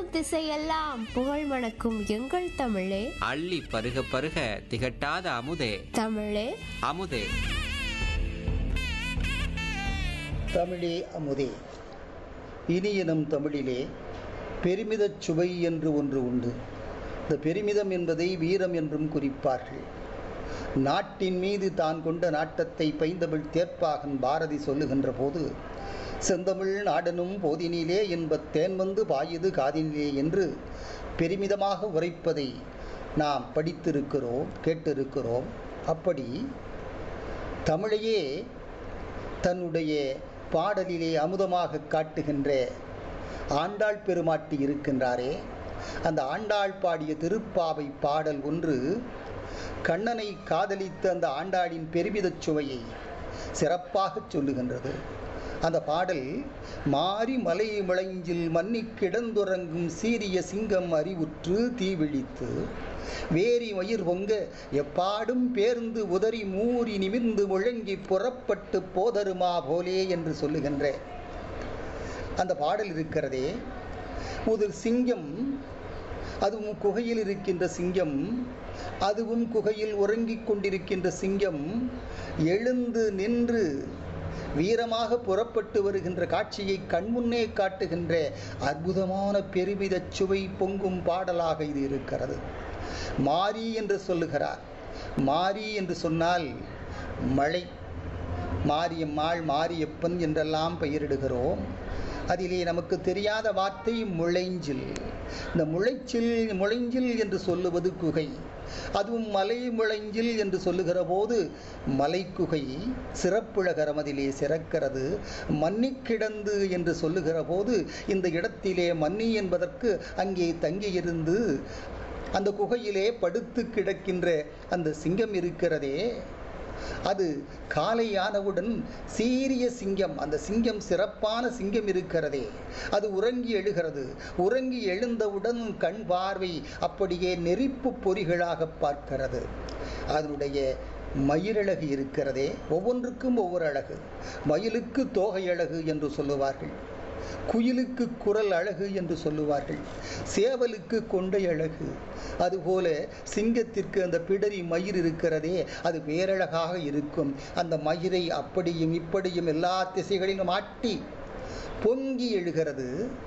திசையெல்லாம் புகழ் மணக்கும் எங்கள் தமிழே அள்ளி பருக பருக திகட்டாத அமுதே தமிழே அமுதே தமிழே அமுதே இனியனும் தமிழிலே பெருமிதச் சுவை என்று ஒன்று உண்டு இந்த பெருமிதம் என்பதை வீரம் என்றும் குறிப்பார்கள் நாட்டின் மீது தான் கொண்ட நாட்டத்தை பைந்தமிழ் தேர்ப்பாகன் பாரதி சொல்லுகின்ற போது செந்தமிழ் நாடனும் போதினிலே என்பத் தேன் வந்து பாயுது காதினிலே என்று பெருமிதமாக உரைப்பதை நாம் படித்திருக்கிறோம் கேட்டிருக்கிறோம் அப்படி தமிழையே தன்னுடைய பாடலிலே அமுதமாக காட்டுகின்ற ஆண்டாள் பெருமாட்டி இருக்கின்றாரே அந்த ஆண்டாள் பாடிய திருப்பாவை பாடல் ஒன்று கண்ணனை காதலித்த அந்த ஆண்டாளின் பெருமிதச் சுவையை சிறப்பாகச் சொல்லுகின்றது அந்த பாடல் மாறி மலை முளைஞ்சில் மன்னி கிடந்துறங்கும் சீரிய சிங்கம் அறிவுற்று தீவிழித்து வேரி மயிர் பொங்க எப்பாடும் பேர்ந்து உதறி மூறி நிமிர்ந்து முழங்கி புறப்பட்டு போதருமா போலே என்று சொல்லுகின்ற அந்த பாடல் இருக்கிறதே ஒரு சிங்கம் அதுவும் குகையில் இருக்கின்ற சிங்கம் அதுவும் குகையில் உறங்கிக் கொண்டிருக்கின்ற சிங்கம் எழுந்து நின்று வீரமாக புறப்பட்டு வருகின்ற காட்சியை கண்முன்னே காட்டுகின்ற அற்புதமான பெருமிதச் சுவை பொங்கும் பாடலாக இது இருக்கிறது மாரி என்று சொல்லுகிறார் மாரி என்று சொன்னால் மழை மாரியம்மாள் மாரியப்பன் என்றெல்லாம் பெயரிடுகிறோம் அதிலே நமக்கு தெரியாத வார்த்தை முளைஞ்சில் இந்த முளைச்சில் முளைஞ்சில் என்று சொல்லுவது குகை அதுவும் மலை முளைஞ்சில் என்று சொல்லுகிற போது மலைக்குகை சிறப்புழகரம் அதிலே சிறக்கிறது மன்னி கிடந்து என்று சொல்லுகிற போது இந்த இடத்திலே மன்னி என்பதற்கு அங்கே தங்கியிருந்து அந்த குகையிலே படுத்து கிடக்கின்ற அந்த சிங்கம் இருக்கிறதே அது காலையானவுடன் சீரிய சிங்கம் அந்த சிங்கம் சிறப்பான சிங்கம் இருக்கிறதே அது உறங்கி எழுகிறது உறங்கி எழுந்தவுடன் கண் பார்வை அப்படியே நெருப்பு பொறிகளாக பார்க்கிறது அதனுடைய மயிரழகு இருக்கிறதே ஒவ்வொன்றுக்கும் ஒவ்வொரு அழகு மயிலுக்கு தோகை அழகு என்று சொல்லுவார்கள் குயிலுக்கு குரல் அழகு என்று சொல்லுவார்கள் சேவலுக்கு கொண்டை அழகு அதுபோல சிங்கத்திற்கு அந்த பிடரி மயிர் இருக்கிறதே அது பேரழகாக இருக்கும் அந்த மயிரை அப்படியும் இப்படியும் எல்லா திசைகளிலும் ஆட்டி பொங்கி எழுகிறது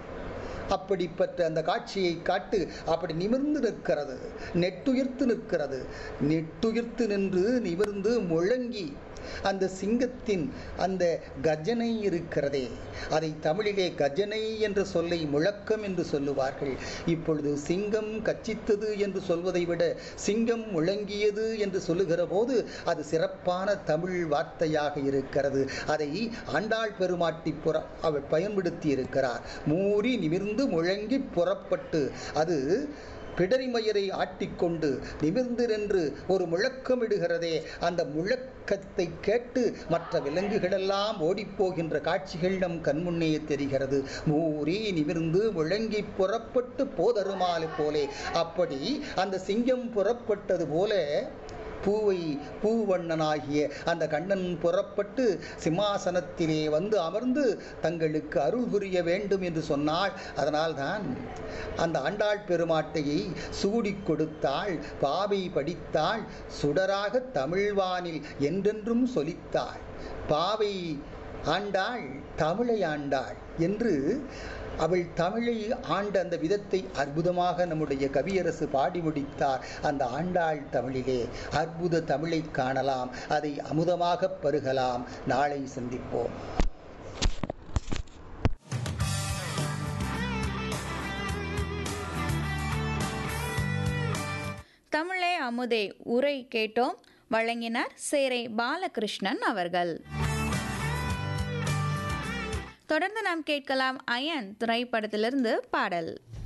அப்படிப்பட்ட அந்த காட்சியை காட்டு அப்படி நிமிர்ந்து நிற்கிறது நெட்டுயிர்த்து நிற்கிறது நெட்டுயிர்த்து நின்று நிமிர்ந்து முழங்கி அந்த சிங்கத்தின் அந்த கஜனை இருக்கிறதே அதை தமிழிலே கஜனை என்ற சொல்லை முழக்கம் என்று சொல்லுவார்கள் இப்பொழுது சிங்கம் கச்சித்தது என்று சொல்வதை விட சிங்கம் முழங்கியது என்று சொல்லுகிற போது அது சிறப்பான தமிழ் வார்த்தையாக இருக்கிறது அதை ஆண்டாள் பெருமாட்டி புற அவள் பயன்படுத்தி இருக்கிறார் மூறி நிமிர்ந்து முழங்கி புறப்பட்டு அது பிடரிமயரை ஆட்டிக்கொண்டு நிமிர்ந்து நின்று ஒரு முழக்கமிடுகிறதே அந்த முழக்கத்தை கேட்டு மற்ற விலங்குகளெல்லாம் ஓடிப்போகின்ற காட்சிகள் நம் கண்முன்னே தெரிகிறது மூறி நிமிர்ந்து முழங்கி புறப்பட்டு போதருமாறு போலே அப்படி அந்த சிங்கம் புறப்பட்டது போல பூவை பூவண்ணனாகிய அந்த கண்ணன் புறப்பட்டு சிம்மாசனத்திலே வந்து அமர்ந்து தங்களுக்கு அருள் புரிய வேண்டும் என்று சொன்னாள் அதனால்தான் அந்த ஆண்டாள் பெருமாட்டையை சூடிக் கொடுத்தாள் பாவை படித்தாள் சுடராக தமிழ்வானில் என்றென்றும் சொலித்தாள் பாவை ஆண்டாள் தமிழை ஆண்டாள் என்று அவள் தமிழை ஆண்ட அந்த விதத்தை அற்புதமாக நம்முடைய கவியரசு பாடி முடித்தார் அந்த ஆண்டாள் தமிழிலே அற்புத தமிழை காணலாம் அதை அமுதமாக பருகலாம் நாளை சந்திப்போம் தமிழே அமுதே உரை கேட்டோம் வழங்கினார் சேரை பாலகிருஷ்ணன் அவர்கள் தொடர்ந்து நாம் கேட்கலாம் அயன் திரைப்படத்திலிருந்து பாடல்